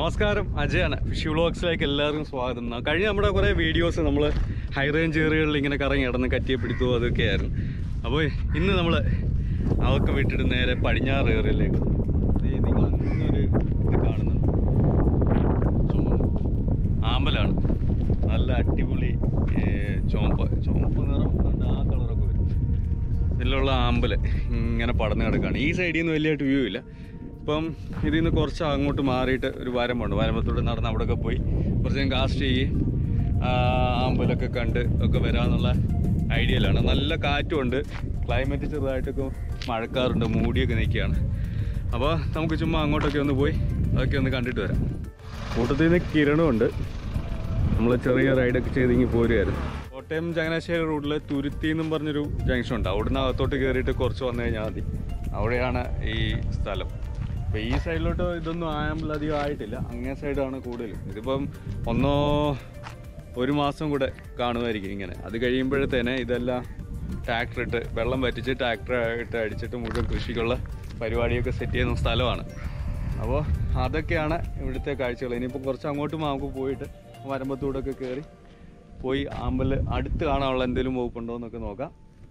നമസ്കാരം അജയാണ് ഫിഷി വ്ളോഗ്സിലേക്ക് എല്ലാവർക്കും സ്വാഗതം ന- കഴിഞ്ഞ നമ്മുടെ കുറേ വീഡിയോസ് നമ്മൾ ഹൈ റേഞ്ച് ഏറിയകളിൽ ഇങ്ങനെ കറങ്ങി കിടന്ന് കറ്റിയെ പിടിത്തു അതൊക്കെയായിരുന്നു അപ്പോൾ ഇന്ന് നമ്മൾ അതൊക്കെ വിട്ടിട്ട് നേരെ പടിഞ്ഞാറ് ഏറിയയിലേക്ക് ദേ നിങ്ങൾ അങ്ങനൊരു ഇത് കാണുന്നുണ്ട് ചുമന്ന ആമ്പലാണ് നല്ല അടിപൊളി ഏ, ചുവപ്പ് ചുവപ്പ് നിറം കണ്ട് ആ കളറൊക്കെ വരും ഇതിലുള്ള ആമ്പല് ഇങ്ങനെ പടന്ന് കിടക്കുകയാണ് ഈ സൈഡിൽ നിന്ന് വലിയതായിട്ട് വ്യൂ ഇല്ല ഇപ്പം ഇതിൽ നിന്ന് കുറച്ച് അങ്ങോട്ട് മാറിയിട്ട് ഒരു വരമ്പുണ്ട് വരമ്പത്തോട് നടന്ന് അവിടെയൊക്കെ പോയി കുറച്ച് നേരം കാസ്റ്റ് ചെയ്യും ആ, ആമ്പലൊക്കെ കണ്ട് ഒക്കെ വരാമെന്നുള്ള ഐഡിയയിലാണ് നല്ല കാറ്റുമുണ്ട് ക്ലൈമറ്റ് ചെറുതായിട്ടൊക്കെ മഴക്കാറുണ്ട് മൂടിയൊക്കെ നിൽക്കുകയാണ് അപ്പോൾ നമുക്ക് ചുമ്മാ അങ്ങോട്ടൊക്കെ ഒന്ന് പോയി അതൊക്കെ ഒന്ന് കണ്ടിട്ട് വരാം കൂട്ടത്തിൽ നിന്ന് കിരണമുണ്ട് നമ്മൾ ചെറിയ റൈഡൊക്കെ ചെയ്തിങ്ങി പോരുമായിരുന്നു കോട്ടയം ചങ്ങനാശ്ശേരി റൂട്ടിൽ തുരുത്തി എന്നും പറഞ്ഞൊരു ജംഗ്ഷൻ ഉണ്ട് അവിടുന്ന് അകത്തോട്ട് കയറിയിട്ട് കുറച്ച് വന്നു കഴിഞ്ഞാൽ മതി അവിടെയാണ് ഈ സ്ഥലം അപ്പോൾ ഈ സൈഡിലോട്ട് ഇതൊന്നും ആയാൽ അധികം ആയിട്ടില്ല അങ്ങേ സൈഡാണ് കൂടുതലും ഇതിപ്പം ഒന്നോ ഒരു മാസം കൂടെ കാണുമായിരിക്കും ഇങ്ങനെ അത് കഴിയുമ്പോഴത്തേനെ ഇതെല്ലാം ട്രാക്ടർ ഇട്ട് വെള്ളം വറ്റിച്ച് ട്രാക്ടർ ഇട്ട് അടിച്ചിട്ട് മുഴുവൻ കൃഷിക്കുള്ള പരിപാടിയൊക്കെ സെറ്റ് ചെയ്യുന്ന സ്ഥലമാണ് അപ്പോൾ അതൊക്കെയാണ് ഇവിടുത്തെ കാഴ്ചകൾ ഇനിയിപ്പോൾ കുറച്ച് അങ്ങോട്ട് നമുക്ക് പോയിട്ട് വരമ്പത്തൂടൊക്കെ കയറി പോയി ആമ്പൽ അടുത്ത് കാണാനുള്ള എന്തെങ്കിലും വകുപ്പുണ്ടോ എന്നൊക്കെ നോക്കാം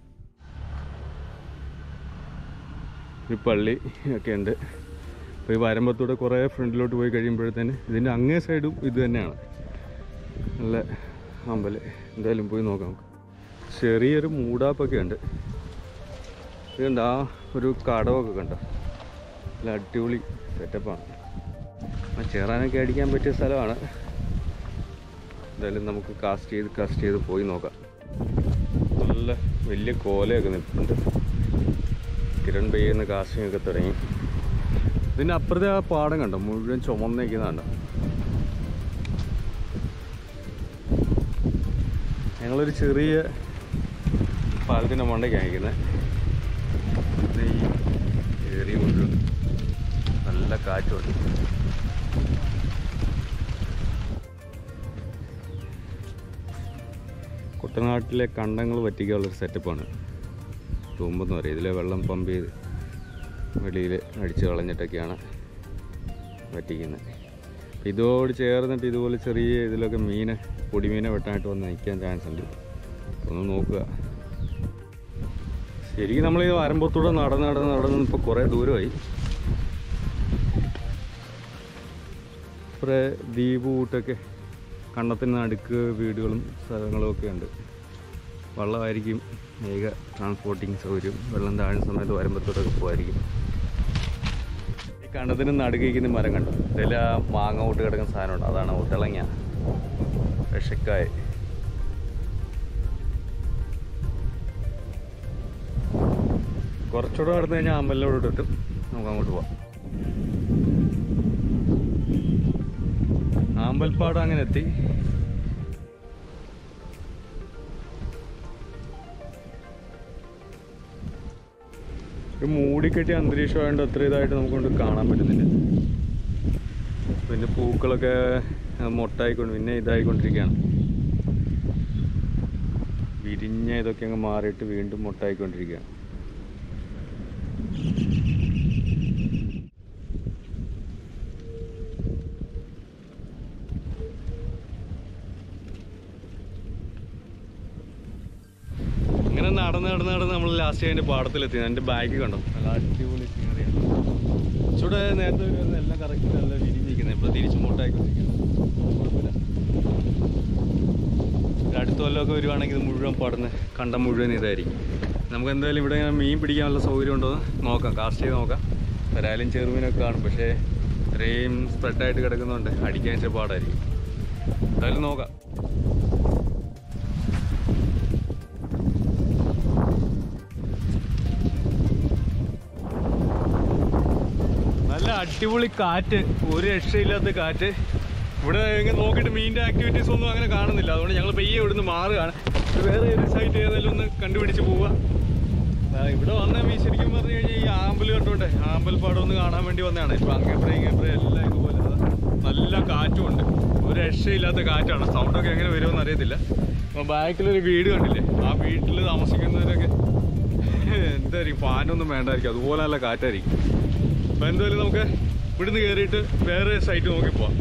ഈ പള്ളി ഒക്കെ ഉണ്ട് അപ്പോൾ ഈ വരമ്പത്തൂടെ കുറേ ഫ്രണ്ടിലോട്ട് പോയി കഴിയുമ്പോഴത്തേന് ഇതിൻ്റെ അങ്ങേ സൈഡും ഇത് തന്നെയാണ് നല്ല അമ്പൽ എന്തായാലും പോയി നോക്കാം നമുക്ക് ചെറിയൊരു മൂടാപ്പൊക്കെ ഉണ്ട് ഇതുണ്ട് ആ ഒരു കടവൊക്കെ കണ്ടോ നല്ല അടിപൊളി സെറ്റപ്പാണ് ആ ചേറാനൊക്കെ അടിക്കാൻ പറ്റിയ സ്ഥലമാണ് എന്തായാലും നമുക്ക് കാസ്റ്റ് ചെയ്ത് കാസ്റ്റ് ചെയ്ത് പോയി നോക്കാം നല്ല വലിയ കോലയൊക്കെ നിൽപ്പുണ്ട് കിരൺ പെയ്യുന്ന കാസ്റ്റിംഗ് ഒക്കെ തുടങ്ങി ഇതിൻ്റെ അപ്പുറത്തെ ആ പാടം കണ്ടോ മുഴുവൻ ചുമന്നേക്കുന്നതാണ് ഞങ്ങളൊരു ചെറിയ പാലത്തിൻ്റെ മണ്ടയ്ക്കാണ് അയക്കുന്നത് ഈ ഏറിയ മുഴുവൻ നല്ല കാറ്റുണ്ട് കുട്ടനാട്ടിലെ കണ്ടങ്ങൾ പറ്റിക്കാനുള്ളൊരു സെറ്റപ്പാണ് തൂമ്പെന്ന് പറയും ഇതിലെ വെള്ളം പമ്പ് ചെയ്ത് വെളിയിൽ അടിച്ച് കളഞ്ഞിട്ടൊക്കെയാണ് വറ്റിക്കുന്നത് ഇതോട് ചേർന്നിട്ട് ഇതുപോലെ ചെറിയ ഇതിലൊക്കെ മീന് പൊടിമീനെ വെട്ടാനായിട്ട് വന്ന് നിൽക്കാൻ ചാൻസ് ഉണ്ട് ഒന്ന് നോക്കുക ശരിക്കും നമ്മൾ ഈ വരമ്പത്തൂടെ നടന്ന് നടന്ന് നടന്ന് ഇപ്പോൾ കുറേ ദൂരമായി കുറേ ദ്വീപ് കൂട്ടൊക്കെ കണ്ടത്തിന് നടുക്ക് വീടുകളും സ്ഥലങ്ങളും ഒക്കെ ഉണ്ട് വള്ളമായിരിക്കും ഏക ട്രാൻസ്പോർട്ടിങ് സൗകര്യം വെള്ളം താഴുന്ന സമയത്ത് വരുമ്പത്തോടൊക്കെ പോകുമായിരിക്കും ഈ കണ്ടത്തിന് നടുക്കിക്കുന്ന മരം കണ്ടു ഇതിൽ ആ മാങ്ങ കൂട്ട് കിടക്കുന്ന സാധനമുണ്ട് അതാണ് ഉത്തളങ്ങ വിഷക്കായ കുറച്ചുകൂടെ നടന്നു കഴിഞ്ഞാൽ അമ്പലിനോട് ഇട്ടിട്ട് നമുക്ക് അങ്ങോട്ട് പോവാം ആമ്പൽപ്പാട് അങ്ങനെ എത്തി ഒരു മൂടിക്കെട്ടിയ അന്തരീക്ഷമായതുകൊണ്ട് അത്ര ഇതായിട്ട് നമുക്കൊണ്ട് കാണാൻ പറ്റുന്നില്ല പിന്നെ പൂക്കളൊക്കെ ആ, മൊട്ടായിക്കൊണ്ട് പിന്നെ ഇതായിക്കൊണ്ടിരിക്കുകയാണ് വിരിഞ്ഞ ഇതൊക്കെ അങ്ങ് മാറിയിട്ട് വീണ്ടും മൊട്ടായിക്കൊണ്ടിരിക്കുകയാണ് ഇങ്ങനെ നടന്ന് നടന്ന് നടന്ന് നമ്മൾ ലാസ്റ്റ് അതിൻ്റെ പാടത്തിലെത്തി എൻ്റെ ബാഗ് കണ്ടോ നല്ല അടിപൊളി സീനറിയാണ് ചൂടെ നേരത്തെ വരുന്ന എല്ലാം കറക്റ്റ് നല്ല വിരിഞ്ഞിരിക്കുന്നത് ഇപ്പോൾ തിരിച്ച് മുട്ടായിക്കൊണ്ടിരിക്കുന്നത് കുഴപ്പമില്ല ഒരു അടുത്ത കൊല്ലമൊക്കെ വരുവാണെങ്കിൽ ഇത് മുഴുവൻ പടന്ന് കണ്ടം മുഴുവൻ ഇതായിരിക്കും നമുക്ക് എന്തായാലും ഇവിടെ ഇങ്ങനെ മീൻ പിടിക്കാനുള്ള സൗകര്യം ഉണ്ടോ എന്ന് നോക്കാം കാസ്റ്റ് ചെയ്ത് നോക്കാം വരാലും ചെറുമീനൊക്കെ കാണും പക്ഷേ ഇത്രയും സ്പ്രെഡായിട്ട് കിടക്കുന്നുണ്ട് അടിക്കാൻ ഇച്ചിരി പാടായിരിക്കും എന്തായാലും നോക്കാം നല്ല അടിപൊളി കാറ്റ് ഒരു രക്ഷയില്ലാത്ത കാറ്റ് ഇവിടെ ഇങ്ങനെ നോക്കിയിട്ട് മീനിന്റെ ആക്ടിവിറ്റീസ് ഒന്നും അങ്ങനെ കാണുന്നില്ല അതുകൊണ്ട് ഞങ്ങൾ പയ്യെ ഇവിടുന്ന് മാറുകയാണ് ഇത് വേറെ ഏത് സൈറ്റ് ഏതായാലും ഒന്ന് കണ്ടുപിടിച്ച് പോവുക ആ, ഇവിടെ വന്ന മീൻ ശരിക്കും പറഞ്ഞു കഴിഞ്ഞാൽ ഈ ആമ്പൽ കണ്ടോണ്ടേ ആമ്പൽ പാടം ഒന്ന് കാണാൻ വേണ്ടി വന്നതാണ് ഇപ്പൊ അങ്ങേപ്പുറം ഇങ്ങേപ്പുറം എല്ലാം ഇതുപോലെ അതാ. നല്ല കാറ്റും ഉണ്ട് ഒരു രക്ഷയില്ലാത്ത കാറ്റാണ് സൗണ്ടൊക്കെ എങ്ങനെ വരുമെന്ന് അറിയത്തില്ല അപ്പൊ ബാക്കിലൊരു വീട് കണ്ടില്ലേ ആ വീട്ടിൽ താമസിക്കുന്നവരൊക്കെ എന്തായിരിക്കും ഫാനൊന്നും വേണ്ടായിരിക്കും അതുപോലെ നല്ല കാറ്റായിരിക്കും അപ്പൊ എന്തായാലും നമുക്ക് ഇവിടുന്ന് കയറിയിട്ട് വേറെ സൈറ്റ് നോക്കി പോവാം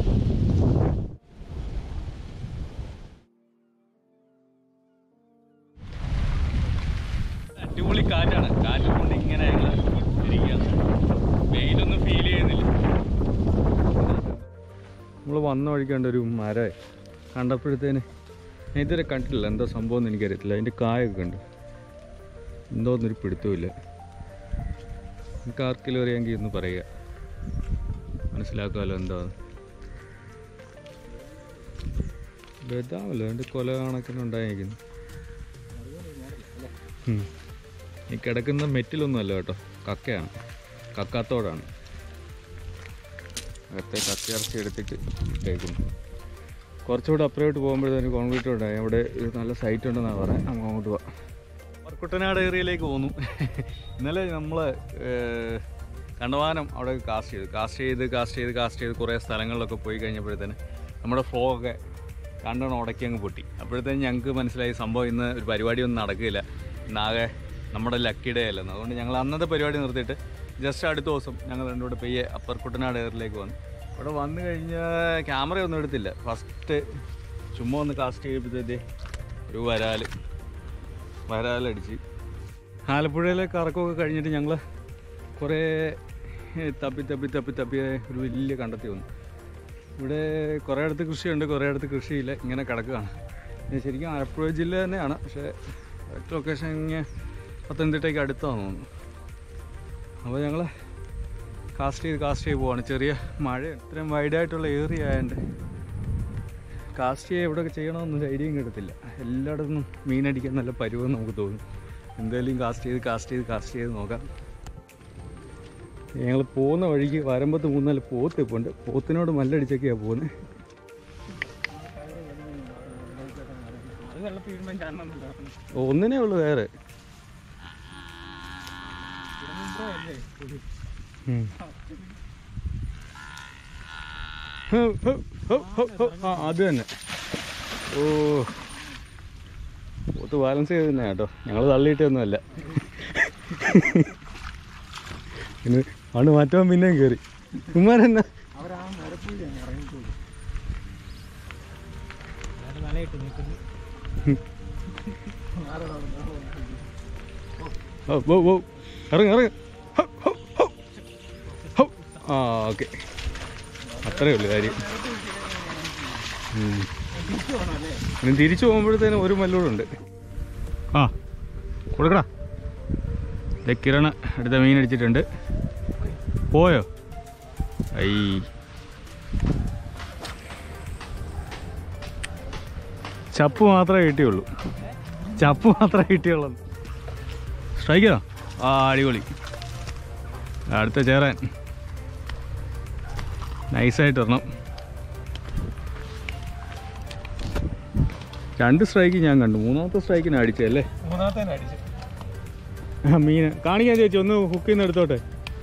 അടിപൊളി കാറ്റാണ് കാറ്റ് കൊണ്ട് ഇങ്ങനെ ഞങ്ങൾ ഇരിക്കുകയാണ് വെയിലൊന്നും ഫീൽ ചെയ്യുന്നില്ല നമ്മൾ വന്ന വഴിക്കണ്ട ഒരു മരമേ കണ്ടപ്പോഴത്തേന് ഞാൻ ഇതുവരെ കണ്ടിട്ടില്ല എന്താ സംഭവം എന്ന് എനിക്കറിയത്തില്ല അതിൻ്റെ കായൊക്കെ കണ്ടു എന്തോന്നൊരു പിടുത്തമില്ല നിങ്ങൾക്ക് ആർക്കെങ്കിലും അറിയാമെങ്കിൽ ഒന്ന് പറയുക മനസ്സിലാക്കാമല്ലോ എന്താന്ന് ബദാമല്ലോ എൻ്റെ കൊല കണക്കിനുണ്ടായിരിക്കുന്നു ഉം. ഈ കിടക്കുന്ന മെറ്റിലൊന്നും അല്ല കേട്ടോ കക്കയാണ് കക്കാത്തോടാണ് അകത്തെ കക്കയിറച്ചി എടുത്തിട്ട് ഇട്ടേക്കുന്നു കുറച്ചുകൂടെ അപ്പുറത്തോട്ട് പോകുമ്പോഴത്തേന് കോൺക്രീറ്റ് ഉണ്ടായി അവിടെ ഒരു നല്ല സൈറ്റ് ഉണ്ടെന്നാണ് പറയാം നമുക്ക് അങ്ങോട്ട് പോവാം കുട്ടനാട് ഏരിയയിലേക്ക് പോന്നു ഇന്നലെ നമ്മൾ കണ്ടവാനം അവിടെ കാസ്റ്റ് ചെയ്തു കാസ്റ്റ് ചെയ്ത് കാസ്റ്റ് ചെയ്ത് കാസ്റ്റ് ചെയ്ത് കുറേ സ്ഥലങ്ങളിലൊക്കെ പോയി കഴിഞ്ഞപ്പോഴത്തേന് നമ്മുടെ ഫ്ലോ ഒക്കെ രണ്ടെണ്ണം ഉടക്കി അങ്ങ് പൊട്ടി അപ്പോഴത്തേന് ഞങ്ങൾക്ക് മനസ്സിലായി സംഭവം ഇന്ന് ഒരു പരിപാടിയൊന്നും നടക്കില്ല ഇന്നാകെ നമ്മുടെ ലക്കി ഡേ അല്ലെന്ന് അതുകൊണ്ട് ഞങ്ങൾ അന്നത്തെ പരിപാടി നിർത്തിയിട്ട് ജസ്റ്റ് അടുത്ത ദിവസം ഞങ്ങൾ രണ്ടുകൂടെ പെയ്യെ അപ്പർ കുട്ടനാട് ഏറിലേക്ക് വന്നു ഇവിടെ വന്നു കഴിഞ്ഞാൽ ക്യാമറയൊന്നും എടുത്തില്ല ഫസ്റ്റ് ചുമ്മാ ഒന്ന് കാസ്റ്റ് ചെയ്തപ്പോഴത്തേ ഒരു വരാൽ വരാലടിച്ച് ആലപ്പുഴയിലെ കറക്കമൊക്കെ കഴിഞ്ഞിട്ട് ഞങ്ങൾ കുറേ ഏഹ്, തപ്പി തപ്പി തപ്പി തപ്പി ഒരു വലിയ കണ്ടെത്തി വന്നു ഇവിടെ കുറേ അടുത്ത് കൃഷിയുണ്ട് കുറേ അടുത്ത് കൃഷിയില്ല ഇങ്ങനെ കിടക്കുകയാണ് ഇത് ശരിക്കും ആലപ്പുഴ ജില്ല തന്നെയാണ് പക്ഷേ കറക്റ്റ് ലൊക്കേഷൻ ഇങ്ങനെ പത്തനംതിട്ടയ്ക്ക് അടുത്താണെന്ന് തോന്നുന്നു അപ്പോൾ ഞങ്ങൾ കാസ്റ്റ് ചെയ്ത് കാസ്റ്റ് ചെയ്ത് പോവാണ് ചെറിയ മഴ ഇത്രയും വൈഡായിട്ടുള്ള ഏരിയ ആയതുകൊണ്ട് കാസ്റ്റ് ചെയ്യുക എവിടെയൊക്കെ ചെയ്യണമെന്നൊരു ഐഡിയയും കിട്ടത്തില്ല എല്ലായിടത്തും മീനടിക്കാൻ നല്ല പരുവം നമുക്ക് തോന്നും എന്തായാലും കാസ്റ്റ് ചെയ്ത് കാസ്റ്റ് ചെയ്ത് കാസ്റ്റ് ചെയ്ത് നോക്കാം ഞങ്ങൾ പോകുന്ന വഴിക്ക് വരമ്പത്ത് മൂന്നാല് പോത്ത് ഇപ്പോൾ ഉണ്ട് പോത്തിനോട് മല്ലടിച്ചൊക്കെയാണ് പോകുന്നത് ഒന്നിനേ ഉള്ളു വേറെ ഉം. ഹോ, ഹോ, ഹോ, ഹോ, ഹോ. ആ അത് തന്നെ ഓ പോത്ത് ബാലൻസ് ചെയ്ത് തന്നെ കേട്ടോ ഞങ്ങൾ തള്ളിയിട്ടൊന്നുമല്ല പിന്നെ ആണ് മാറ്റവൻ പിന്നെയും കയറി ഉമ്മാരെന്നാ അവരാ മരപ്പുള്ളി അങ്ങ് ഇറങ്ങിക്കോളൂ മലയിട്ട് നിൽക്കുന്നു ഓ ഓ ഓ ഇറങ്ങി ഇറങ്ങി ഹോ, ഹോ, ഹോ. ഹോ. ആ ഓക്കെ അത്രേ ഉള്ളൂ കാര്യം ഉം. ഇനി തിരിച്ചു പോകുമ്പോഴത്തേനും ഒരു മല്ലൂടുണ്ട് ആ കൊടുക്കടാ ദേ കിരണ അടുത്ത മീൻ അടിച്ചിട്ടുണ്ട് പോയോ ഐ ചപ്പ് മാത്രമേ കിട്ടിയുള്ളൂ ചപ്പ് മാത്രമേ കിട്ടിയുള്ളൂ സ്ട്രൈക്കോ ആ അടിപൊളി അടുത്ത ചേരാൻ നൈസായിട്ട് ഇടണം രണ്ട് സ്ട്രൈക്ക് ഞാൻ കണ്ടു മൂന്നാമത്തെ സ്ട്രൈക്കിന് അടിച്ചല്ലേ മൂന്നാമത്തെ അടിച്ചു ആ മീൻ കാണിക്കാൻ ചേച്ചി ഒന്ന് ഹുക്കിൽ നിന്ന് എടുത്തോട്ടെ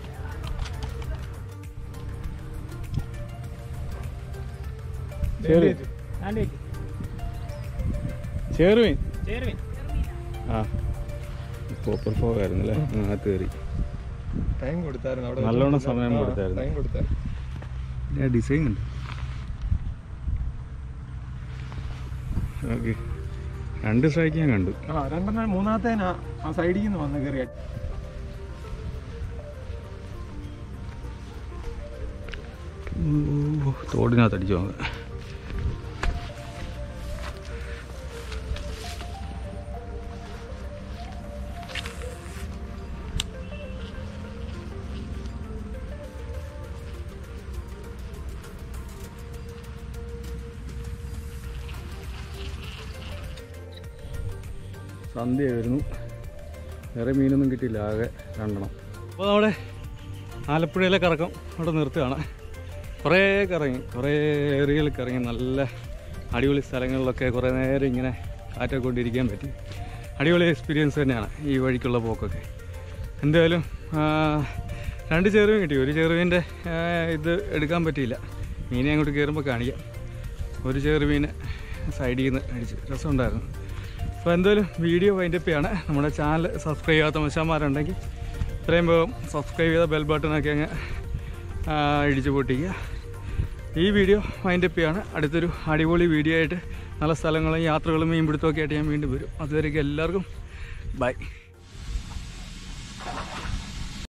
ശരി ചേറുമീൻ ആ കോപ്പർ ഫോഗ് ആയിരുന്നു അല്ലേ ആ കയറി ടൈം കൊടുത്തായിരുന്നു അവിടെ നല്ലോണം സമയം കൊടുത്തായിരുന്നു. ടൈം കൊടുത്തായിരുന്നു ഡിസൈൻ ഉണ്ട് ഓക്കെ രണ്ട് സ്ട്രൈക്ക് ഞാൻ കണ്ടു ആ രണ്ടെണ്ണം മൂന്നാമത്തെ ആ സൈഡിൽ നിന്ന് വന്ന് കയറി ഓ, തോടിനകത്ത് അടിച്ചു നോക്കാം സന്ധ്യ വരുന്നു വേറെ മീനൊന്നും കിട്ടിയില്ല ആകെ രണ്ടെണ്ണം അപ്പോൾ നമ്മുടെ ആലപ്പുഴയിലെ കറക്കം ഇവിടെ നിർത്തുകയാണ് കുറേ കറങ്ങി കുറേ ഏറിയയിൽ കറങ്ങി നല്ല അടിപൊളി സ്ഥലങ്ങളിലൊക്കെ കുറേ നേരം ഇങ്ങനെ കാറ്റൊക്കെ കൊണ്ടിരിക്കാൻ പറ്റി അടിപൊളി എക്സ്പീരിയൻസ് തന്നെയാണ് ഈ വഴിക്കുള്ള പോക്കൊക്കെ എന്തായാലും ആ, രണ്ട് ചെറുമീൻ കിട്ടി ഒരു ചെറുമീൻ്റെ ഇത് എടുക്കാൻ പറ്റിയില്ല മീനെ അങ്ങോട്ട് കയറുമ്പോൾ കാണിക്കാം ഒരു ചെറുമീൻ സൈഡിൽ നിന്ന് അടിച്ച് രസമുണ്ടായിരുന്നു അപ്പോൾ എന്തായാലും വീഡിയോ വൈൻഡപ്പ് ചെയ്യാണ് നമ്മുടെ ചാനൽ സബ്സ്ക്രൈബ് ചെയ്യാത്ത മനുഷ്യന്മാരുണ്ടെങ്കിൽ ഇത്രയും വേഗം സബ്സ്ക്രൈബ് ചെയ്ത ബെൽ ബട്ടണൊക്കെ അങ്ങ് ആ, ഇടിച്ച് പൊട്ടിക്കുക ഈ വീഡിയോ വൈൻഡപ്പ് ചെയ്യാണ് അടുത്തൊരു അടിപൊളി വീഡിയോ ആയിട്ട് നല്ല സ്ഥലങ്ങളും യാത്രകളും മീൻപിടുത്തമൊക്കെ ആയിട്ട് ഞാൻ വീണ്ടും വരും അതുവരെയൊക്കെ എല്ലാവർക്കും ബൈ